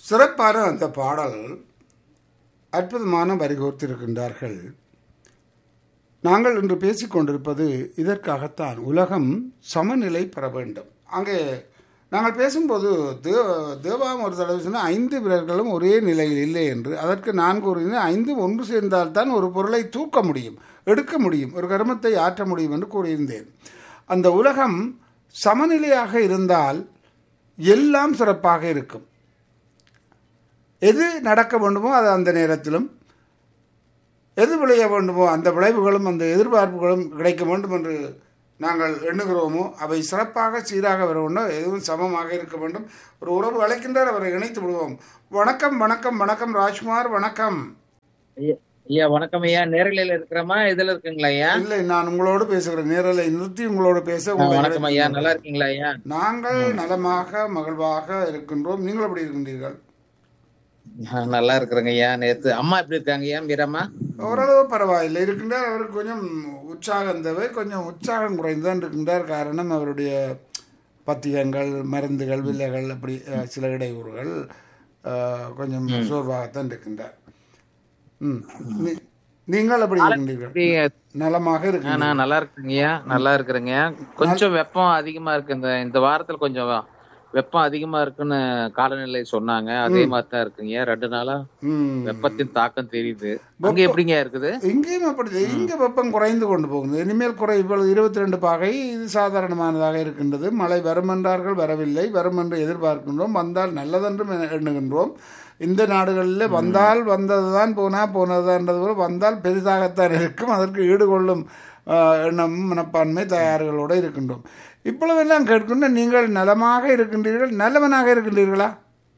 சிறப்பான அந்த பாடல் அற்புதமான வரிகோர்த்திருக்கின்றார்கள் நாங்கள் இன்று பேசிக்கொண்டிருப்பது இதற்காகத்தான் உலகம் சமநிலை பெற வேண்டும் அங்கே நாங்கள் பேசும்போது தேவ தேவாம் ஒரு தடவை சொன்னால் ஐந்து பிறர்களும் ஒரே நிலையில் இல்லை என்று அதற்கு நான் கூறினேன் ஐந்து ஒன்று சேர்ந்தால்தான் ஒரு பொருளை தூக்க முடியும் எடுக்க முடியும் ஒரு கர்மத்தை ஆற்ற முடியும் என்று கூறியிருந்தேன் அந்த உலகம் சமநிலையாக இருந்தால் எல்லாம் சிறப்பாக இருக்கும் எது நடக்க வேண்டுமோ அது அந்த நேரத்திலும் எது விளைய வேண்டுமோ அந்த விளைவுகளும் அந்த எதிர்பார்ப்புகளும் கிடைக்க வேண்டும் என்று நாங்கள் எண்ணுகிறோமோ அவை சிறப்பாக சீராக வர வேண்டும் எதுவும் சமமாக இருக்க வேண்டும் ஒரு உறவு அழைக்கின்றார் அவரை இணைத்து விடுவோம் வணக்கம் வணக்கம் வணக்கம் ராஜ்குமார் வணக்கம் ஐயா ஐயா, வணக்கம் ஐயா நேரலையில இருக்கிறமா இதுல இருக்குங்களா ஐயா இல்லை நான் உங்களோடு பேசுகிறேன் நேரலை நிறுத்தி உங்களோடு பேச ஆ, உங்களை வணக்கம் ஐயா அழைக்கின்றேன். நல்லா இருக்கீங்களா ஐயா நாங்கள் நலமாக மகிழ்வாக இருக்கின்றோம் நீங்கள் எப்படி இருக்கின்றீர்கள் ஆ, நல்லா இருக்கிறேங்க ஐயா நேத்து அம்மா எப்படி இருக்காங்க ஐயா மீரம்மா ஓரளவு பரவாயில்லை இருக்கின்றார் அவருக்கு கொஞ்சம் உற்சாகம் தேவை கொஞ்சம் உற்சாகம் குறைந்துதான் இருக்கின்றார் காரணம் அவருடைய பத்தியங்கள் மருந்துகள் வில்லைகள் அப்படி அஹ், சில இடையூறுகள் அஹ், கொஞ்சம் சோர்வாகத்தான் இருக்கின்றார் ம் நீ- நீங்கள் எப்படி இருக்கின்றீர்கள் எப்படி நலமாக ஆ, இருக்கின்றீர்கள் நான் நல்லா இருக்கேங்க ஐயா நல்லா இருக்கிறேங்க கொஞ்சம் வெப்பம் அதிகமா இருக்கு இந்த இந்த வாரத்துல கொஞ்சம் வெப்பம் அதிகமா இருக்குன்னு காலநிலை சொன்னாங்க அதே மாதிரி தான் இருக்குங்க ரெண்டு நாளா ம் வெப்பத்தின் தாக்கம் தெரியுது அங்க எப்படிங்க இருக்குது இங்கேயும் அப்படி இங்கே வெப்பம் குறைந்து கொண்டு போகுது இனிமேல் குறை இப்பொழுது இருபத்தி ரெண்டு பாகை இது சாதாரணமானதாக இருக்கின்றது மழை வரும் என்றார்கள் வரவில்லை வரும் என்று எதிர்பார்க்கின்றோம் வந்தால் நல்லதென்றும் எண்ண- எண்ணுகின்றோம் இந்த நாடுகளில் வந்தால் வந்ததுதான் போனா போனதுதான்றது போல வந்தால் பெரிதாகத்தான் இருக்கும் அதற்கு ஈடுகொள்ளும் ஆஹ், எண்ணம் மனப்பான்மை தயார்களோடு இருக்கின்றோம் இப்பொழுதெல்லாம் கேட்கின்ற நீங்கள் நலமாக இருக்கின்றீர்கள் நல்லவனாக இருக்கின்றீர்களா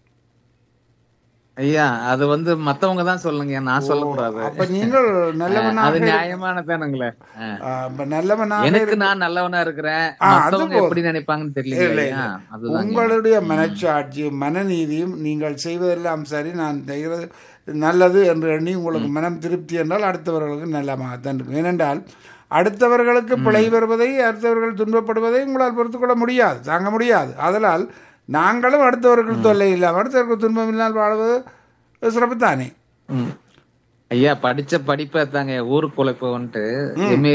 ஐயா அது வந்து மத்தவங்க தான் சொல்லுங்க நான் சொல்லக்கூடாது அப்ப நீங்கள் அது நல்லவனாக நியாயமானதானுங்களே ஆ. ஆஹ், அப்ப நல்லவனாக எனக்கு நான் நல்லவனா இருக்கிறேன் ஆ, அது மத்தவங்க போதும். எப்படி நினைப்பாங்கன்னு இல்லை, தெரியல இல்லை. அதுதான் உங்களுடைய மனச்சாட்சியும் மனநீதியும் நீங்கள் செய்வதெல்லாம் சரி நான் செய்கிறது நல்லது என்று எண்ணி உங்களுக்கு மனம் திருப்தி என்றால் அடுத்தவர்களுக்கு நல்லமாகத்தான் இருக்கும் ஏனென்றால் அடுத்தவர்களுக்கு பிழை வருவதை அடுத்தவர்கள் துன்பப்படுவதை உங்களால் பொறுத்துக்கொள்ள முடியாது தாங்க முடியாது அதனால் நாங்களும் அடுத்தவர்கள் தொல்லை இல்லாமல் அடுத்தவர்கள் துன்பம் இல்லாமல் வாழ்வது சிறப்பு தானே ம். ஐயா படிச்ச படிப்பை தாங்க ஊருக்கு உழைப்பவன்ட்டு எம்ஏ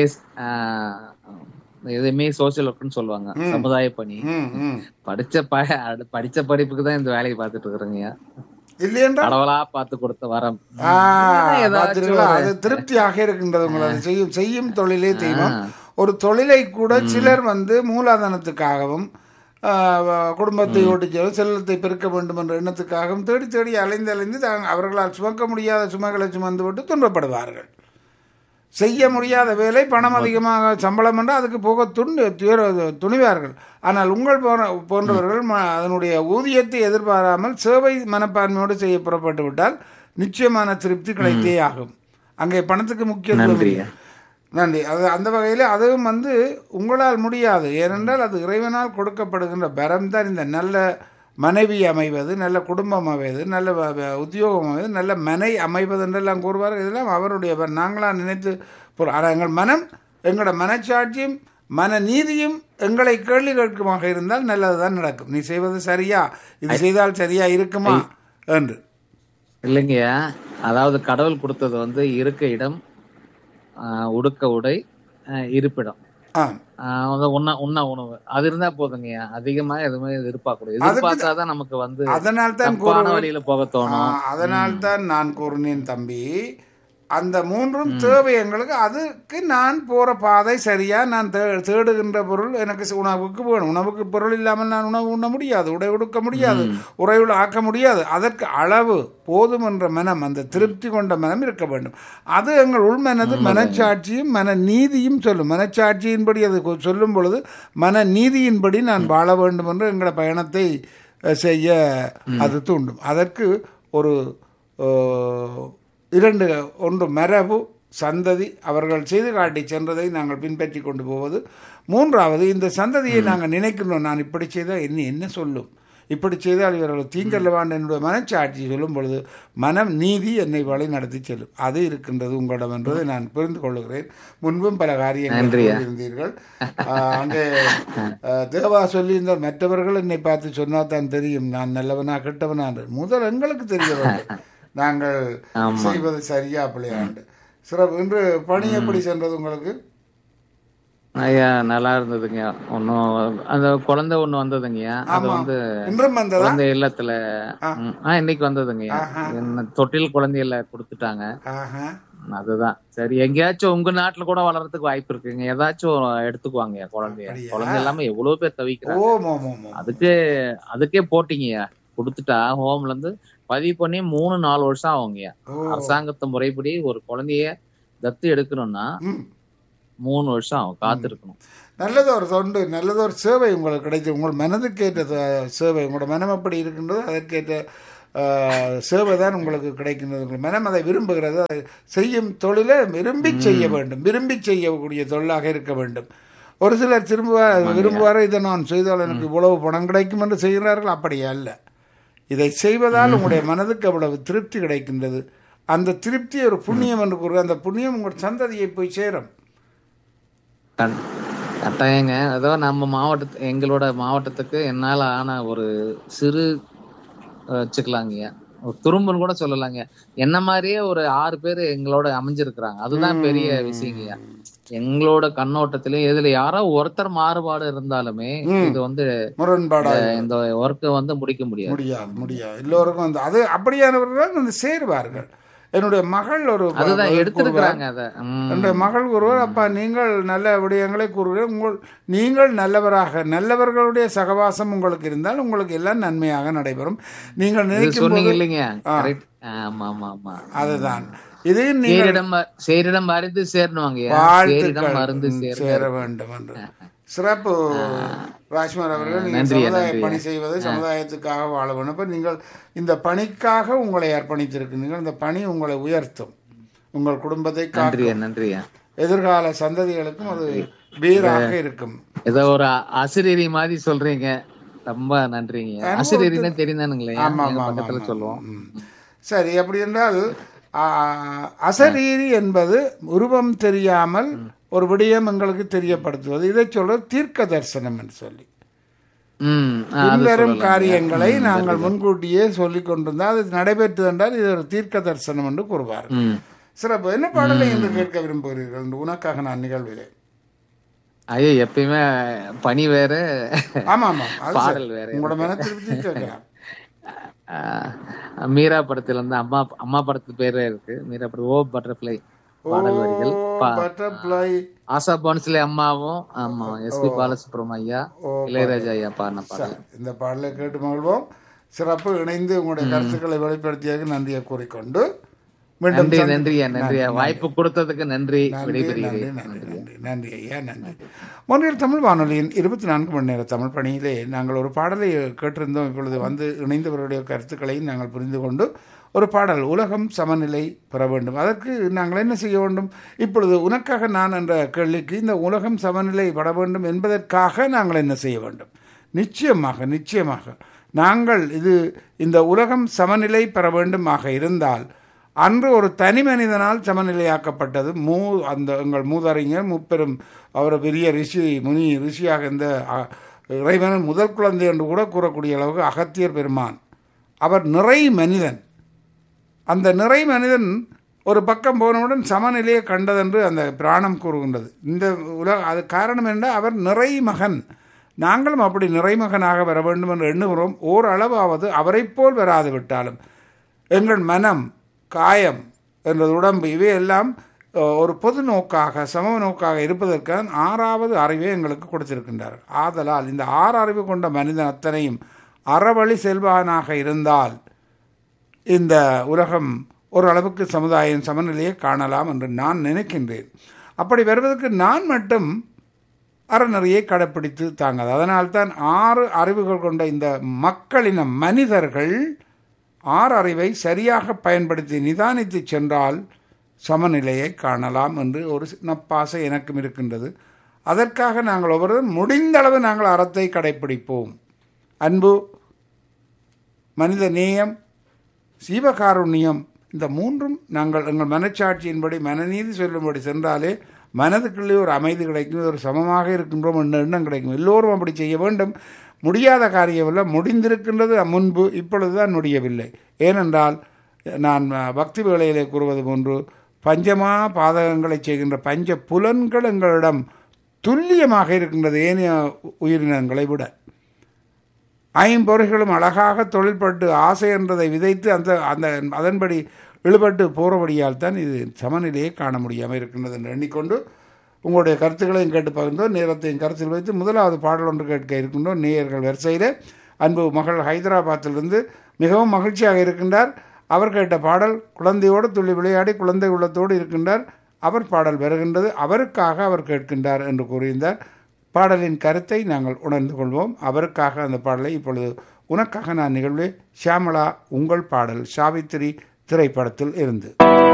எதுவுமே சோசியல் ஒர்க்னு சொல்லுவாங்க சமுதாய பணி ம் ம் படிச்ச ப அடு- படிச்ச படிப்புக்கு தான் இந்த வேலையை பார்த்துட்டு இருக்கிறேங்க ஐயா இல்லையென்றால் கடவுளா பார்த்து கொடுத்த வரம் ஆ, ஏதாச்சும் பார்த்தீர்களா? அது திருப்தியாக இருக்கின்றது உங்களது செய்யும் செய்யும் தொழிலே தெய்வம் ஒரு தொழிலை கூட சிலர் வந்து மூலாதனத்துக்காகவும் ஆ, வ- குடும்பத்தை ஓட்டிச் செல்ல செல்வத்தை பெருக்க வேண்டும் என்ற எண்ணத்துக்காகவும் தேடி தேடி அலைந்து அலைந்து தாங்க அவர்களால் சுமக்க முடியாத சுமைகளை சுமந்து விட்டு துன்பப்படுவார்கள் செய்ய முடியாத வேலை பணம் அதிகமாக சம்பளம் என்றால் அதுக்கு போக துண்டு துயர- துணிவார்கள் ஆனால் உங்கள் போன போன்றவர்கள் ம- அதனுடைய ஊதியத்தை எதிர்பாராமல் சேவை மனப்பான்மையோடு செய்ய புறப்பட்டு விட்டால் நிச்சயமான திருப்தி கிடைத்தே ஆகும் அங்கே பணத்துக்கு முக்கியத்துவம் நன்றி. இல்லை. நன்றி அது அந்த வகையில் அதுவும் வந்து உங்களால் முடியாது ஏனென்றால் அது இறைவனால் கொடுக்கப்படுகின்ற வரம் தான் இந்த நல்ல மனைவி அமைவது நல்ல குடும்பம் அமைவது நல்ல வ- வ- உத்தியோகம் அமைவது நல்ல மனை அமைவது என்றெல்லாம் கூறுவார்கள் இதெல்லாம் அவருடைய வரம். நாங்களா நினைத்து பொ- ஆனால் எங்கள் மனம் எங்களோட மனச்சாட்சியும் மன நீதியும் எங்களை கேள்வி கேட்குமாக இருந்தால் நல்லதுதான் நடக்கும் நீ செய்வது சரியா இது செய்தால் சரியா இருக்குமா என்று இல்லைங்கய்யா அதாவது கடவுள் கொடுத்தது வந்து இருக்க இடம் ஆஹ் உடுக்க உடை ஆஹ் இருப்பிடம் ஆ ஆஹ் வந்து உண்ண உண்ண உணவு அது இருந்தா போதுங்கய்யா அதிகமா எதுவுமே எதிர்பார்க்கக்கூடாது எதிர்பார்த்தாதான் நமக்கு வந்து அதனால் தான் தப்பான கூறுவது வழியில போக தோணும் அதனால் தான் நான் கூறினேன் தம்பி அந்த மூன்றும் தேவை எங்களுக்கு அதுக்கு நான் போற பாதை சரியா நான் தே- தேடுகின்ற பொருள் எனக்கு சி- உணவுக்கு வேணும் உணவுக்கு பொருள் இல்லாமல் நான் உணவு உண்ண முடியாது உடை உடுக்க முடியாது உறையுள் ஆக்க முடியாது அதற்கு அளவு போதும் என்ற மனம் அந்த திருப்தி கொண்ட மனம் இருக்க வேண்டும் அது எங்கள் உள்மனது மனச்சாட்சியும் மன நீதியும் சொல்லும் மனச்சாட்சியின்படி அது கொ- சொல்லும் பொழுது மன நீதியின்படி நான் வாழ வேண்டும் என்று எங்களோட பயணத்தை அஹ், செய்ய அது தூண்டும் அதற்கு ஒரு அஹ், இரண்டு ஒன்று மரபு சந்ததி அவர்கள் செய்து காட்டி சென்றதை நாங்கள் பின்பற்றி கொண்டு போவது மூன்றாவது இந்த சந்ததியை நாங்கள் நினைக்கின்றோம் நான் இப்படி செய்தால் என்ன என்ன சொல்லும் இப்படி செய்தால் இவர்கள் தீங்கல்லவான் என்னுடைய மனச்சாட்சி சொல்லும் பொழுது மனம் நீதி என்னை வழி நடத்தி செல்லும் அது இருக்கின்றது உங்களிடம் என்பதை நான் புரிந்து கொள்கிறேன் முன்பும் பல காரியங்கள் நன்றியா. இருந்தீர்கள் அங்கே ஆஹ், தேவா சொல்லியிருந்தார் மற்றவர்கள் என்னை பார்த்து சொன்னா தான் தெரியும் நான் நல்லவனா கெட்டவனா என்று. முதல் எங்களுக்கு தெரிய வேண்டும் நாங்கள் ஆமா. செய்வது சரியா பிள்ளையாண்டு சிறப்பு இன்று பணி எப்படி சென்றது உங்களுக்கு ஐயா நல்லா இருந்ததுங்க ஒன்னும் அந்த குழந்தை ஒண்ணு வந்ததுங்கய்யா அது ஆமா. வந்து இன்றும் வந்ததா குழந்தை இல்லத்துல ம், ஆ இன்னைக்கு வந்ததுங்கய்யா ஆஹா. என்ன தொட்டில் குழந்தையில கொடுத்துட்டாங்க ஆஹா. அதுதான் சரி எங்கேயாச்சும் உங்க நாட்டுல கூட வளர்றதுக்கு வாய்ப்பு இருக்குங்க ஏதாச்சும் எடுத்துக்குவாங்க குழந்தைய அப்படியா? குழந்தை இல்லாம எவ்வளவு பேர் தவிக்கிறாங்க ஓம் ஓம் ஓம் ஓம். அதுக்கு அதுக்கே போட்டீங்கய்யா கொடுத்துட்டா ஹோம்ல இருந்து பதிவு பண்ணி மூணு நாலு வருஷம் ஆகுங்கய்யா ஓ. அரசாங்கத்து முறைப்படி ஒரு குழந்தைய தத்து எடுக்கணும்னா ம். மூணு வருஷம் ஆகும் காத்திருக்கணும் நல்லதொரு தொண்டு நல்லதொரு சேவை உங்களுக்கு கிடைக்கும் உங்கள் மனதுக்கேற்ற த- சேவை உங்களோட மனம் எப்படி இருக்கின்றதோ அதற்கேற்ற ஆஹ், சேவை தான் உங்களுக்கு கிடைக்கின்றது உங்கள் மனம் அதை விரும்புகிறது அதை செய்யும் தொழிலை விரும்பி செய்ய வேண்டும் விரும்பி செய்யக்கூடிய தொழிலாக இருக்க வேண்டும் ஒரு சிலர் திரும்புவார் விரும்புவார் இதை நான் செய்தால் எனக்கு இவ்வளவு பணம் கிடைக்கும் என்று செய்கிறார்கள் அப்படியே அல்ல இதை செய்வதால் உங்களுடைய மனதுக்கு அவ்வளவு திருப்தி கிடைக்கின்றது அந்த திருப்தி ஒரு புண்ணியம் என்று கூறுவது அந்த புண்ணியம் உங்கள் சந்ததியை போய் சேரும் கண்- கட்டாயங்க அதோ நம்ம மாவட்டத்து எங்களோட மாவட்டத்துக்கு என்னால ஆன ஒரு சிறு அஹ், வச்சுக்கலாங்கய்யா ஒரு துரும்புன்னு கூட சொல்லலாங்க என்ன மாதிரியே ஒரு ஆறு பேர் எங்களோட அமைஞ்சிருக்கிறாங்க அதுதான் பெரிய விஷயங்கய்யா எங்களோட கண்ணோட்டத்திலயும் இதுல யாரோ ஒருத்தர் மாறுபாடு இருந்தாலுமே இது வந்து முரண்பாடாக இந்த ஒர்க்கை வந்து முடிக்க முடியாது முடியாது முடியாது எல்லோருக்கும் வந்து அது அப்படியானவர்கள் வந்து சேருவார்கள் என்னுடைய மகள் ஒரு ப- அதுதான் பதில் எடுத்திருக்கிறாங்க அத ம். என்னுடைய மகள் கூறுவார் அப்பா நீங்கள் நல்ல விடயங்களை கூறுகிறேன் உங்கள் நீங்கள் நல்லவராக நல்லவர்களுடைய சகவாசம் உங்களுக்கு இருந்தால் உங்களுக்கு எல்லாம் நன்மையாக நடைபெறும் நீங்கள் இது நினைக்கும் சொன்னீங்க போது இல்லைங்க கரெக்ட் ஆமா ஆமா ஆமா அதுதான் இது நீங்கள் சேரிடம் ம- சேரிடம் மருந்து சேரணுவாங்க சேரிடம் வாழ்த்துக்கள் மருந்து ம், சேர சேர வேண்டும் என்று சிறப்பு ராஜ்குமார் அவர்கள் நீங்கள் நன்றியா, சமுதாய நன்றியா. பணி செய்வது சமுதாயத்துக்காக வாழ வேண்டும் அப்ப நீங்கள் இந்த பணிக்காக உங்களை அர்ப்பணித்திருக்கிறீர்கள் இந்த பணி உங்களை உயர்த்தும் உங்கள் குடும்பத்தை காக்கும் நன்றியா நன்றியா எதிர்கால சந்ததிகளுக்கும் அது வீராக இருக்கும் ஏதோ ஒரு அ- அசிரீரி மாதிரி சொல்றீங்க ரொம்ப நன்றிங்க அசிரீரின்னு தெரிந்தானுங்களே ஆமா, எங்க ஆமா, பக்கத்துல ஆமா, சொல்லுவோம் ம். சரி அப்படி என்றால் ஆ, அசரீரி என்பது உருவம் தெரியாமல் ஒரு விடயம் எங்களுக்கு தெரியப்படுத்துவது இதை சொல்றது தீர்க்க தரிசனம் என்று சொல்லி ம் ஆ, அது பின்வரும் சொல்லலாம். காரியங்களை நாங்கள் முன்கூட்டியே சொல்லிக் கொண்டிருந்தால் அது நடைபெற்று என்றால் இது ஒரு தீர்க்க தரிசனம் என்று கூறுவார் ம் சிறப்பு என்ன பாடலை என்று கேட்க விரும்புகிறீர்கள் என்று உனக்காக நான் நிகழ்வுகிறேன் ஐயோ எப்பயுமே பனி வேற ஆமா ஆமா அது பாடல் சரி. வேற உங்களோட மன திருப்தி கேட்கிறேன் ஆ, மீரா படத்துல இருந்து அம்மா அம்மா படத்து பேரே இருக்கு மீரா படம் ஓ பட்டர்ஃபிளை பாடல் வரிகள் பா- பட்டர்ஃப்ளை ஆசா பான்ஸ்லே அம்மாவும் ஆமா எஸ்பி பாலசுப்ரமணியா இளையராஜா ஐயா பாடின பாடல் இந்த பாடலை கேட்டு மகிழ்வோம் சிறப்பு இணைந்து உங்களுடைய கருத்துக்களை வெளிப்படுத்தியதற்கு நன்றியை கூறிக்கொண்டு மீண்டும் நன்றி சந்தி- நன்றியா நன்றியா வாய்ப்பு கொடுத்ததுக்கு நன்றி நன்றி விடைபெறுகிறேன் நன்றி நன்றி நன்றி ஐயா நன்றி மொன்றியல் தமிழ் வானொலியின் இருபத்தி நான்கு மணி நேர தமிழ் பணியிலே நாங்கள் ஒரு பாடலை கேட்டிருந்தோம் இப்பொழுது வந்து இணைந்தவருடைய கருத்துக்களையும் நாங்கள் புரிந்து கொண்டு ஒரு பாடல் உலகம் சமநிலை பெற வேண்டும் அதற்கு நாங்கள் என்ன செய்ய வேண்டும் இப்பொழுது உனக்காக நான் என்ற கேள்விக்கு இந்த உலகம் சமநிலை பட வேண்டும் என்பதற்காக நாங்கள் என்ன செய்ய வேண்டும் நிச்சயமாக நிச்சயமாக நாங்கள் இது இந்த உலகம் சமநிலை பெற வேண்டுமாக இருந்தால் அன்று ஒரு தனி மனிதனால் சமநிலையாக்கப்பட்டது மூ அந்த எங்கள் மூதறிஞர் முப்பெரும் அவர் பெரிய ரிஷி முனி ரிஷியாக இந்த அ, இறைவனின் முதல் குழந்தை என்று கூட கூறக்கூடிய அளவுக்கு அகத்தியர் பெருமான் அவர் நிறை மனிதன் அந்த நிறை மனிதன் ஒரு பக்கம் போனவுடன் சமநிலையை கண்டதென்று அந்த பிராணம் கூறுகின்றது இந்த உலக அது காரணம் என்ன அவர் நிறை மகன் நாங்களும் அப்படி நிறைமகனாக வர வேண்டும் என்று எண்ணுகிறோம் ஓரளவாவது அவரைப் போல் வராது விட்டாலும் எங்கள் மனம் காயம் என்ற உடம்பு இவையெல்லாம் அஹ், ஒரு பொது நோக்காக சம நோக்காக இருப்பதற்கான ஆறாவது அறிவை எங்களுக்கு கொடுத்திருக்கின்றார் ஆதலால் இந்த ஆறு அறிவு கொண்ட மனிதன் அத்தனையும் அறவழி செல்வானாக இருந்தால் இந்த உலகம் ஓரளவுக்கு சமுதாயம் சமநிலையை காணலாம் என்று நான் நினைக்கின்றேன் அப்படி வருவதற்கு நான் மட்டும் அறநெறியை கடைப்பிடித்து தாங்காது அதனால்தான் ஆறு அறிவுகள் கொண்ட இந்த மக்களின மனிதர்கள் ஆறு அறிவை சரியாக பயன்படுத்தி நிதானித்து சென்றால் சமநிலையை காணலாம் என்று ஒரு நப்பாசை எனக்கும் இருக்கின்றது அதற்காக நாங்கள் ஒவ்வொருவரும் முடிந்த அளவு நாங்கள் அறத்தை கடைப்பிடிப்போம் அன்பு மனித நேயம் சீவகாருண்யம் இந்த மூன்றும் நாங்கள் எங்கள் மனச்சாட்சியின்படி மனநீதி சொல்லும்படி சென்றாலே மனதுக்குள்ளே ஒரு அமைதி கிடைக்கும் ஒரு சமமாக இருக்கின்றோம் என்ற எண்ணம் கிடைக்கும் எல்லோரும் அப்படி செய்ய வேண்டும் முடியாத காரியமெல்லாம் முடிந்திருக்கின்றது முன்பு இப்பொழுதுதான் முடியவில்லை ஏனென்றால் நான் பக்தி வேளையிலே கூறுவது போன்று பஞ்சமா பாதகங்களை செய்கின்ற பஞ்ச புலன்கள் எங்களிடம் துல்லியமாக இருக்கின்றது ஏனைய உயிரினங்களை விட ஐம்பொறிகளும் அழகாக தொழில்பட்டு ஆசை என்றதை விதைத்து அந்த அந்த அதன்படி இழுபட்டு போகிறபடியால் தான் இது சமநிலையை காண முடியாமல் இருக்கின்றது என்று எண்ணிக்கொண்டு உங்களுடைய கருத்துக்களையும் கேட்டு பகிர்ந்தோம் நேரத்தையும் கருத்தில் வைத்து முதலாவது பாடல் ஒன்று கேட்க இருக்கின்றோம் நேயர்கள் வரிசையில் அன்பு மகள் ஹைதராபாத்திலிருந்து மிகவும் மகிழ்ச்சியாக இருக்கின்றார் அவர் கேட்ட பாடல் குழந்தையோடு துள்ளி விளையாடி குழந்தை உள்ளத்தோடு இருக்கின்றார் அவர் பாடல் வருகின்றது அவருக்காக அவர் கேட்கின்றார் என்று கூறியிருந்தார் பாடலின் கருத்தை நாங்கள் உணர்ந்து கொள்வோம் அவருக்காக அந்த பாடலை இப்பொழுது உனக்காக நான் நிகழ்வே ஷியாமலா உங்கள் பாடல் சாவித்திரி திரைப்படத்தில் இருந்து